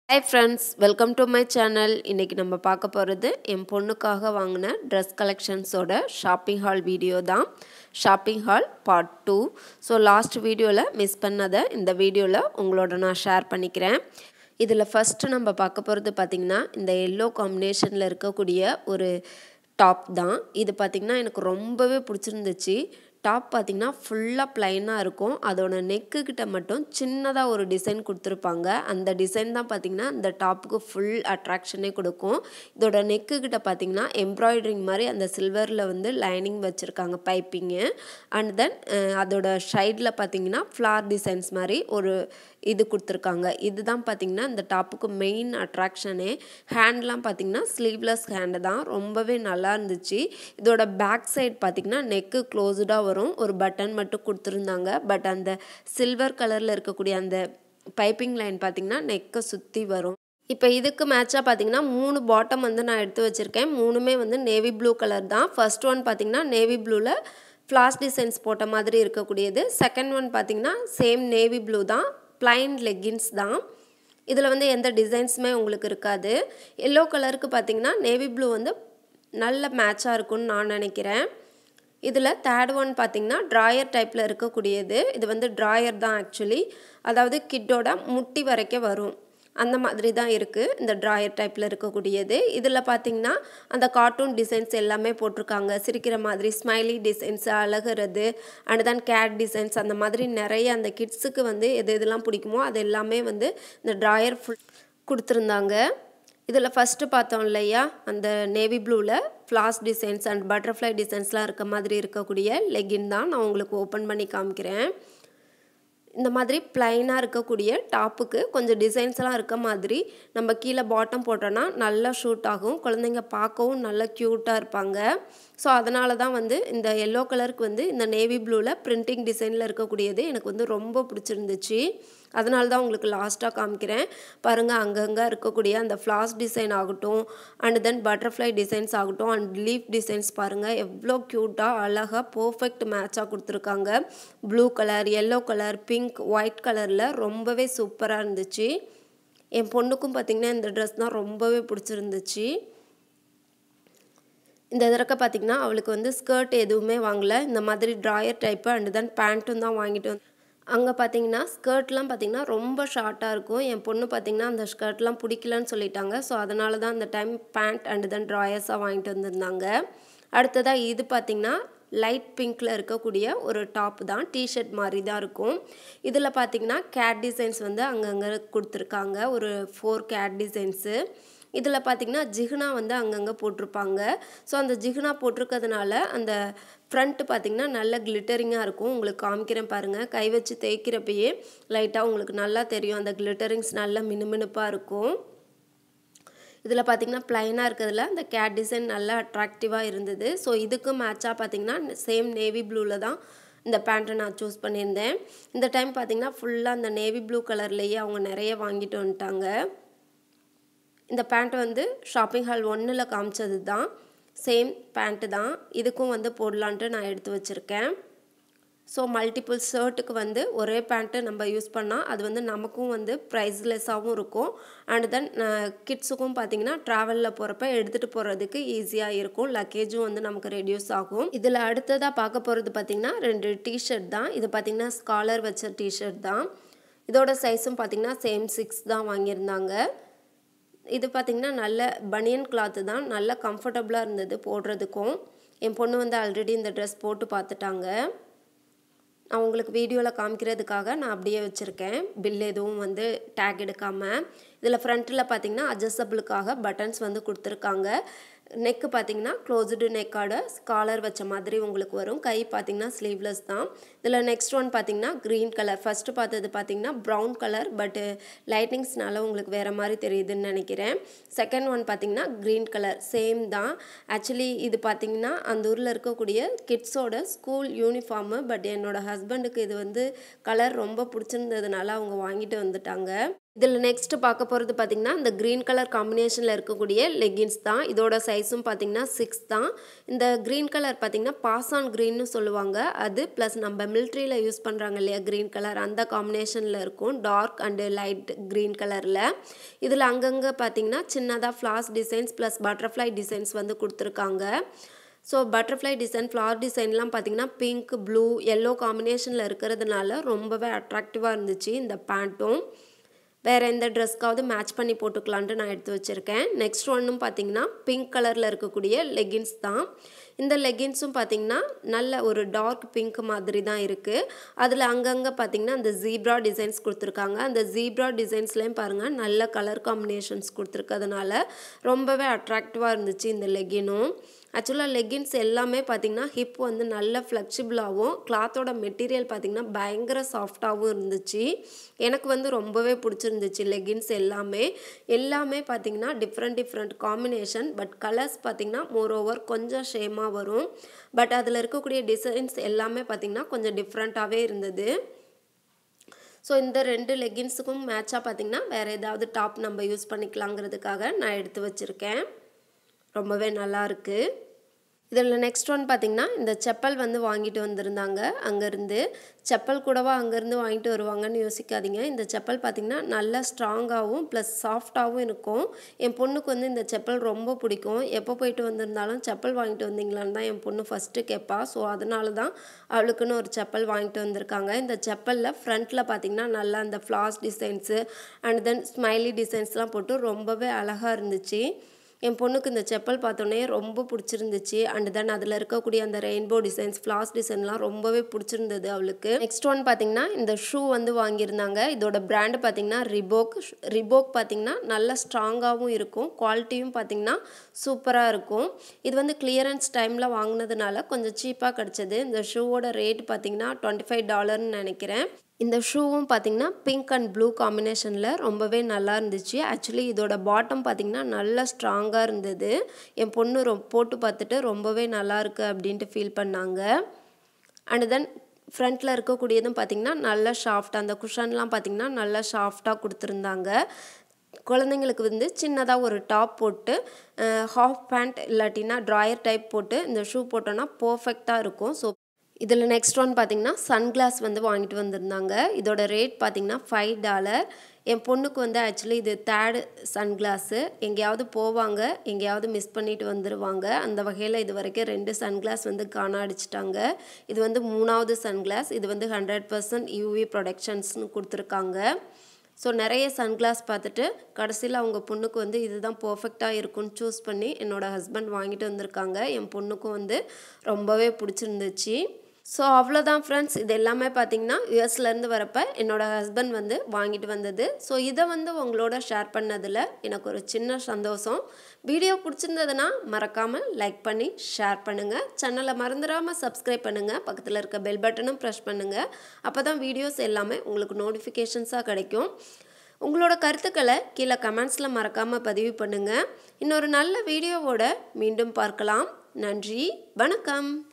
hi friends welcome to my channel இன்றைக்கி நம்ம பார்க்க போகிறது என் பொண்ணுக்காக வாங்கின ட்ரெஸ் கலெக்ஷன்ஸோட ஷாப்பிங் ஹால் வீடியோ தான் shopping haul part two so last வீடியோவில் மிஸ் பண்ணதை இந்த வீடியோவில் உங்களோட நான் ஷேர் பண்ணிக்கிறேன் இதில் ஃபஸ்ட்டு நம்ம பார்க்க போகிறது பார்த்திங்கன்னா இந்த எல்லோ காம்பினேஷனில் இருக்கக்கூடிய ஒரு டாப் தான் இது பார்த்திங்கன்னா எனக்கு ரொம்பவே பிடிச்சிருந்துச்சு டாப் பார்த்திங்கன்னா ஃபுல்லாக ப்ளைனாக இருக்கும் அதோட நெக்கு கிட்ட மட்டும் சின்னதாக ஒரு டிசைன் கொடுத்துருப்பாங்க அந்த டிசைன் தான் பார்த்திங்கன்னா இந்த டாப்புக்கு ஃபுல் அட்ராக்ஷனே கொடுக்கும் இதோட நெக்கு கிட்ட பார்த்திங்கன்னா எம்ப்ராய்டரிங் மாதிரி அந்த சில்வரில் வந்து லைனிங் வச்சுருக்காங்க பைப்பிங்கு அண்ட் தென் அதோட சைடில் பார்த்திங்கன்னா ஃப்ளார் டிசைன்ஸ் மாதிரி ஒரு இது கொடுத்துருக்காங்க இதுதான் பார்த்திங்கன்னா இந்த டாப்புக்கு மெயின் அட்ராக்ஷனே ஹேண்ட்லாம் பார்த்திங்கன்னா ஸ்லீவ்லெஸ் ஹேண்டு தான் ரொம்பவே நல்லா இருந்துச்சு இதோட பேக் சைட் பார்த்திங்கன்னா நெக்கு க்ளோஸ்டாக வரும் ஒரு பட்டன் மட்டும் கொடுத்துருந்தாங்க பட் அந்த சில்வர் கலரில் இருக்கக்கூடிய அந்த பைப்பிங் லைன் பார்த்திங்கன்னா நெக்கை சுற்றி வரும் இப்போ இதுக்கு மேட்சாக பார்த்தீங்கன்னா மூணு பாட்டம் வந்து நான் எடுத்து வச்சுருக்கேன் மூணுமே வந்து நேவி ப்ளூ கலர் தான் ஃபர்ஸ்ட் ஒன் பார்த்திங்கன்னா நேவி ப்ளூவில் ஃப்ளாஸ் டிசைன்ஸ் போட்ட மாதிரி இருக்கக்கூடியது செகண்ட் ஒன் பார்த்திங்கன்னா சேம் நேவி ப்ளூ தான் ப்ளைன் லெக்கின்ஸ் தான் இதில் வந்து எந்த டிசைன்ஸுமே உங்களுக்கு இருக்காது எல்லோ கலருக்கு பார்த்திங்கன்னா நேவி ப்ளூ வந்து நல்ல மேட்சாக இருக்கும்னு நான் நினைக்கிறேன் இதில் தேர்ட் ஒன் பார்த்திங்கன்னா ட்ராயர் டைப்பில் இருக்கக்கூடியது இது வந்து ட்ராயர் தான் ஆக்சுவலி அதாவது கிட்டோட முட்டி வரைக்கும் வரும் அந்த மாதிரி தான் இருக்குது இந்த ட்ராயர் டைப்பில் இருக்கக்கூடியது இதில் பார்த்திங்கன்னா அந்த கார்ட்டூன் டிசைன்ஸ் எல்லாமே போட்டிருக்காங்க சிரிக்கிற மாதிரி ஸ்மைலி டிசைன்ஸ் அழகிறது அண்ட் தென் கேட் டிசைன்ஸ் அந்த மாதிரி நிறைய அந்த கிட்ஸுக்கு வந்து எது எதெல்லாம் பிடிக்குமோ அது எல்லாமே வந்து இந்த ட்ராயர் ஃபுல் கொடுத்துருந்தாங்க இதில் ஃபஸ்ட்டு பார்த்தோம் இல்லையா அந்த நேவி ப்ளூவில் ஃப்ளாஸ் டிசைன்ஸ் அண்ட் பட்டர்ஃப்ளை டிசைன்ஸ்லாம் இருக்க மாதிரி இருக்கக்கூடிய லெகின் தான் நான் உங்களுக்கு ஓப்பன் பண்ணி காமிக்கிறேன் இந்த மாதிரி ப்ளைனாக இருக்கக்கூடிய டாப்புக்கு கொஞ்சம் டிசைன்ஸ்லாம் இருக்க மாதிரி நம்ம கீழே பாட்டம் போட்டோன்னா நல்லா ஷூட் ஆகும் குழந்தைங்க பார்க்கவும் நல்லா க்யூட்டாக இருப்பாங்க ஸோ அதனால தான் வந்து இந்த எல்லோ கலருக்கு வந்து இந்த நேவி ப்ளூவில் பிரிண்டிங் டிசைனில் இருக்கக்கூடியது எனக்கு வந்து ரொம்ப பிடிச்சிருந்துச்சு அதனால தான் உங்களுக்கு லாஸ்ட்டாக காமிக்கிறேன் பாருங்கள் அங்கங்கே இருக்கக்கூடிய அந்த ஃப்ளாஸ் டிசைன் ஆகட்டும் அண்ட் தென் பட்டர்ஃப்ளை டிசைன்ஸ் ஆகட்டும் அண்ட் லீஃப் டிசைன்ஸ் பாருங்கள் எவ்வளோ க்யூட்டாக அழகாக பர்ஃபெக்ட் மேட்சாக கொடுத்துருக்காங்க blue colour yellow colour pink white கலரில் ரொம்பவே சூப்பராக இருந்துச்சு என் பொண்ணுக்கும் பார்த்திங்கன்னா இந்த ட்ரெஸ் தான் ரொம்பவே பிடிச்சிருந்துச்சு இந்த இதற்கு பார்த்திங்கன்னா அவளுக்கு வந்து ஸ்கர்ட் எதுவுமே வாங்கலை இந்த மாதிரி ட்ராயர் டைப்பு அண்ட் தென் பேண்ட்டும் தான் வாங்கிட்டு வந்து அங்கே பார்த்தீங்கன்னா ஸ்கர்ட்லாம் பார்த்திங்கன்னா ரொம்ப ஷார்ட்டாக இருக்கும் என் பொண்ணு பார்த்திங்கன்னா அந்த ஸ்கர்ட்லாம் பிடிக்கலன்னு சொல்லிட்டாங்க ஸோ அதனால தான் அந்த டைம் பேண்ட் அண்ட் தென் ட்ராயர்ஸாக வாங்கிட்டு வந்திருந்தாங்க அடுத்ததாக இது பார்த்திங்கன்னா லைட் பிங்க்கில் இருக்கக்கூடிய ஒரு டாப் தான் டிஷர்ட் மாதிரி தான் இருக்கும் இதில் பார்த்திங்கன்னா கேட் டிசைன்ஸ் வந்து அங்கங்கே கொடுத்துருக்காங்க ஒரு ஃபோர் கேட் டிசைன்ஸு இதில் பார்த்திங்கன்னா ஜிகுனா வந்து அங்கங்கே போட்டிருப்பாங்க ஸோ அந்த ஜிகுனா போட்டிருக்கிறதுனால அந்த ஃப்ரண்ட்டு பார்த்திங்கன்னா நல்ல கிளிட்டரிங்காக இருக்கும் உங்களுக்கு காமிக்கிறேன் பாருங்கள் கை வச்சு தேய்க்கிறப்பயே லைட்டாக உங்களுக்கு நல்லா தெரியும் அந்த கிளிட்டரிங்ஸ் நல்லா மினுமினுப்பாக இருக்கும் இதில் பார்த்திங்கன்னா ப்ளைனாக இருக்கிறதுல அந்த கேட் டிசைன் நல்லா அட்ராக்டிவாக இருந்தது ஸோ இதுக்கு மேட்சாக பார்த்திங்கன்னா சேம் நேவி ப்ளூவில் தான் இந்த பேண்ட்டை நான் சூஸ் பண்ணியிருந்தேன் இந்த டைம் பார்த்திங்கன்னா ஃபுல்லாக அந்த நேவி ப்ளூ கலர்லேயே அவங்க நிறைய வாங்கிட்டு வந்துட்டாங்க இந்த பேண்ட்டு வந்து ஷாப்பிங் ஹால் ஒன்றில் காமிச்சது தான் சேம் பேண்ட்டு தான் இதுக்கும் வந்து போடலான்ட்டு நான் எடுத்து வச்சுருக்கேன் ஸோ மல்டிபிள் ஷர்ட்டுக்கு வந்து ஒரே பேண்ட்டு நம்ம யூஸ் பண்ணால் அது வந்து நமக்கும் வந்து ப்ரைஸ்லெஸ்ஸாகவும் இருக்கும் அண்ட் தென் கிட்ஸுக்கும் பார்த்தீங்கன்னா ட்ராவலில் போகிறப்ப எடுத்துகிட்டு போகிறதுக்கு ஈஸியாக இருக்கும் லக்கேஜும் வந்து நமக்கு ரெடியூஸ் ஆகும் இதில் அடுத்ததாக பார்க்க போகிறது பார்த்திங்கன்னா ரெண்டு டிஷர்ட் தான் இது பார்த்திங்கன்னா ஸ்காலர் வச்ச டிஷர்ட் தான் இதோட சைஸும் பார்த்திங்கன்னா சேம் சிக்ஸ் தான் வாங்கியிருந்தாங்க இது பார்த்திங்கன்னா நல்ல பனியன் கிளாத்து தான் நல்ல கம்ஃபர்டபுளாக இருந்தது போடுறதுக்கும் என் பொண்ணு வந்து ஆல்ரெடி இந்த ட்ரெஸ் போட்டு பார்த்துட்டாங்க நான் உங்களுக்கு வீடியோவில் காமிக்கிறதுக்காக நான் அப்படியே வச்சுருக்கேன் பில் எதுவும் வந்து டேக் எடுக்காமல் இதில் ஃப்ரண்ட்டில் பார்த்திங்கன்னா அட்ஜஸ்டபிளுக்காக பட்டன்ஸ் வந்து கொடுத்துருக்காங்க நெக்கு பார்த்திங்கன்னா க்ளோஸ்டு நெக்கோட ஸ்காலர் வச்ச மாதிரி உங்களுக்கு வரும் கை பார்த்திங்கன்னா ஸ்லீவ்லெஸ் தான் இதில் நெக்ஸ்ட் ஒன் பார்த்திங்கன்னா க்ரீன் கலர் ஃபஸ்ட்டு பார்த்தது பார்த்திங்கன்னா ப்ரௌன் கலர் பட்டு லைட்டிங்ஸ்னால உங்களுக்கு வேறு மாதிரி தெரியுதுன்னு நினைக்கிறேன் செகண்ட் ஒன் பார்த்திங்கன்னா க்ரீன் கலர் சேம் தான் ஆக்சுவலி இது பார்த்திங்கன்னா அந்த ஊரில் இருக்கக்கூடிய கிட்ஸோட ஸ்கூல் யூனிஃபார்மு பட் என்னோடய ஹஸ்பண்டுக்கு இது வந்து கலர் ரொம்ப பிடிச்சிருந்ததுனால அவங்க வாங்கிட்டு வந்துட்டாங்க இதில் நெக்ஸ்ட்டு பார்க்க போகிறது பார்த்திங்கன்னா இந்த க்ரீன் கலர் காம்பினேஷனில் இருக்கக்கூடிய லெகின்ஸ் தான் இதோட சைஸும் பார்த்திங்கன்னா சிக்ஸ் தான் இந்த க்ரீன் கலர் பார்த்திங்கன்னா பாஸ் ஆன் க்ரீன்னு சொல்லுவாங்க அது ப்ளஸ் நம்ம மிலிட்ரியில் யூஸ் பண்ணுறாங்க இல்லையா க்ரீன் கலர் அந்த காம்பினேஷனில் இருக்கும் டார்க் அண்டு லைட் க்ரீன் கலரில் இதில் அங்கங்கே பார்த்திங்கன்னா சின்னதாக ஃப்ளாஸ் டிசைன்ஸ் ப்ளஸ் பட்டர்ஃப்ளை டிசைன்ஸ் வந்து கொடுத்துருக்காங்க ஸோ பட்டர்ஃப்ளை டிசைன் ஃப்ளவர் டிசைன்லாம் பார்த்திங்கன்னா பிங்க் ப்ளூ எல்லோ காம்பினேஷனில் இருக்கிறதுனால ரொம்பவே அட்ராக்டிவாக இருந்துச்சு இந்த பேண்ட்டும் வேறு எந்த ட்ரெஸ்க்காவது மேட்ச் பண்ணி போட்டுக்கலான்ட்டு நான் எடுத்து வச்சுருக்கேன் நெக்ஸ்ட் ஒன்றும் பார்த்தீங்கன்னா பிங்க் கலரில் இருக்கக்கூடிய லெகின்ஸ் தான் இந்த லெகின்ஸும் பார்த்திங்கன்னா நல்ல ஒரு டார்க் பிங்க் மாதிரி தான் இருக்குது அதில் அங்கங்கே பார்த்திங்கன்னா அந்த ஜீப்ரா டிசைன்ஸ் கொடுத்துருக்காங்க அந்த ஜீப்ரா டிசைன்ஸ்லேயும் பாருங்கள் நல்ல கலர் காம்பினேஷன்ஸ் கொடுத்துருக்கிறதுனால ரொம்பவே அட்ராக்டிவாக இருந்துச்சு இந்த லெகினும் ஆக்சுவலாக லெகின்ஸ் எல்லாமே பார்த்திங்கன்னா ஹிப் வந்து நல்ல ஃப்ளெக்சிபிளாகவும் கிளாத்தோட மெட்டீரியல் பார்த்திங்கன்னா பயங்கர சாஃப்டாகவும் இருந்துச்சு எனக்கு வந்து ரொம்பவே பிடிச்சிருந்துச்சு லெகின்ஸ் எல்லாமே எல்லாமே பார்த்திங்கன்னா different different combination but colours பார்த்திங்கன்னா மோர் ஓவர் கொஞ்சம் ஷேமாக வரும் பட் அதில் இருக்கக்கூடிய டிசைன்ஸ் எல்லாமே பார்த்திங்கன்னா கொஞ்சம் டிஃப்ரெண்ட்டாகவே இருந்தது ஸோ இந்த ரெண்டு லெகின்ஸுக்கும் மேட்சாக பார்த்திங்கன்னா வேறு ஏதாவது டாப் நம்ம யூஸ் பண்ணிக்கலாங்கிறதுக்காக நான் எடுத்து வச்சுருக்கேன் ரொம்பவே நல்லா இருக்குது இதில் நெக்ஸ்ட் ஒன் பார்த்திங்கன்னா இந்த செப்பல் வந்து வாங்கிட்டு வந்திருந்தாங்க அங்கேருந்து செப்பல் கூடவா அங்கேருந்து வாங்கிட்டு வருவாங்கன்னு யோசிக்காதீங்க இந்த செப்பல் பார்த்திங்கன்னா நல்லா ஸ்ட்ராங்காகவும் ப்ளஸ் சாஃப்டாகவும் இருக்கும் என் பொண்ணுக்கு வந்து இந்த செப்பல் ரொம்ப பிடிக்கும் எப்போ போயிட்டு வந்திருந்தாலும் செப்பல் வாங்கிட்டு வந்தீங்களான்னு தான் என் பொண்ணு ஃபஸ்ட்டு கேட்பா ஸோ அதனால தான் அவளுக்குன்னு ஒரு செப்பல் வாங்கிட்டு வந்திருக்காங்க இந்த செப்பலில் ஃப்ரண்ட்டில் பார்த்திங்கன்னா நல்லா அந்த ஃப்ளாஸ் டிசைன்ஸு அண்ட் தென் ஸ்மைலி டிசைன்ஸ்லாம் போட்டு ரொம்பவே அழகாக இருந்துச்சு என் பொண்ணுக்கு இந்த செப்பல் பார்த்தோன்னே ரொம்ப பிடிச்சிருந்துச்சு அண்ட் தென் அதில் இருக்கக்கூடிய அந்த ரெயின்போ டிசைன்ஸ் ஃப்ளாஸ் டிசைன்லாம் ரொம்பவே பிடிச்சிருந்தது அவளுக்கு நெக்ஸ்ட் ஒன் பார்த்தீங்கன்னா இந்த ஷூ வந்து வாங்கியிருந்தாங்க இதோட பிராண்டு பார்த்தீங்கன்னா ரிபோக் ரிபோக் பார்த்தீங்கன்னா நல்ல ஸ்ட்ராங்காகவும் இருக்கும் குவாலிட்டியும் பார்த்தீங்கன்னா சூப்பராக இருக்கும் இது வந்து கிளியரன்ஸ் டைமில் வாங்கினதுனால கொஞ்சம் சீப்பாக கிடச்சிது இந்த ஷூவோட ரேட் பார்த்தீங்கன்னா டுவெண்ட்டி ஃபைவ் டாலர்னு நினைக்கிறேன் இந்த ஷூவும் பார்த்திங்கன்னா பிங்க் அண்ட் ப்ளூ காம்பினேஷனில் ரொம்பவே நல்லா இருந்துச்சு ஆக்சுவலி இதோட பாட்டம் பார்த்திங்கன்னா நல்லா ஸ்ட்ராங்காக இருந்தது என் பொண்ணு ரொ போட்டு பார்த்துட்டு ரொம்பவே நல்லா இருக்குது அப்படின்ட்டு ஃபீல் பண்ணாங்க அண்ட் தென் ஃப்ரண்ட்டில் இருக்கக்கூடியதும் பார்த்திங்கன்னா நல்லா ஷாஃப்டாக அந்த குஷன்லாம் பார்த்திங்கன்னா நல்லா ஷாஃப்டாக கொடுத்துருந்தாங்க குழந்தைங்களுக்கு வந்து சின்னதாக ஒரு டாப் போட்டு ஹாஃப் பேண்ட் இல்லாட்டினா ட்ராயர் டைப் போட்டு இந்த ஷூ போட்டோன்னா பர்ஃபெக்டாக இருக்கும் ஸோ இதில் நெக்ஸ்ட் ஒன் பார்த்திங்கன்னா சன்கிளாஸ் வந்து வாங்கிட்டு வந்திருந்தாங்க இதோட ரேட் பார்த்திங்கன்னா ஃபைவ் டாலர் என் பொண்ணுக்கு வந்து ஆக்சுவலி இது தேர்டு சன்கிளாஸு எங்கேயாவது போவாங்க எங்கேயாவது மிஸ் பண்ணிட்டு வந்துடுவாங்க அந்த வகையில் இது வரைக்கும் ரெண்டு சன்கிளாஸ் வந்து காண அடிச்சிட்டாங்க இது வந்து மூணாவது சன்கிளாஸ் இது வந்து ஹண்ட்ரட் பர்சன்ட் யூவி ப்ரொடக்ஷன்ஸ்னு கொடுத்துருக்காங்க ஸோ நிறைய சன்கிளாஸ் பார்த்துட்டு கடைசியில் அவங்க பொண்ணுக்கு வந்து இதுதான் பர்ஃபெக்டாக இருக்கும்னு சூஸ் பண்ணி என்னோடய ஹஸ்பண்ட் வாங்கிட்டு வந்திருக்காங்க என் பொண்ணுக்கும் வந்து ரொம்பவே பிடிச்சிருந்துச்சு ஸோ அவ்வளோதான் ஃப்ரெண்ட்ஸ் இது எல்லாமே பார்த்தீங்கன்னா யூஎஸ்லேருந்து வரப்போ என்னோடய ஹஸ்பண்ட் வந்து வாங்கிட்டு வந்தது ஸோ இதை வந்து உங்களோட ஷேர் பண்ணதில் எனக்கு ஒரு சின்ன சந்தோஷம் வீடியோ பிடிச்சிருந்ததுன்னா மறக்காமல் லைக் பண்ணி ஷேர் பண்ணுங்கள் சேனலை மறந்துடாமல் சப்ஸ்கிரைப் பண்ணுங்கள் பக்கத்தில் இருக்க பெல் பட்டனும் ப்ரெஸ் பண்ணுங்கள் அப்போ தான் வீடியோஸ் எல்லாமே உங்களுக்கு நோட்டிஃபிகேஷன்ஸாக கிடைக்கும் உங்களோட கருத்துக்களை கீழே கமெண்ட்ஸில் மறக்காமல் பதிவு பண்ணுங்கள் இன்னொரு நல்ல வீடியோவோட மீண்டும் பார்க்கலாம் நன்றி வணக்கம்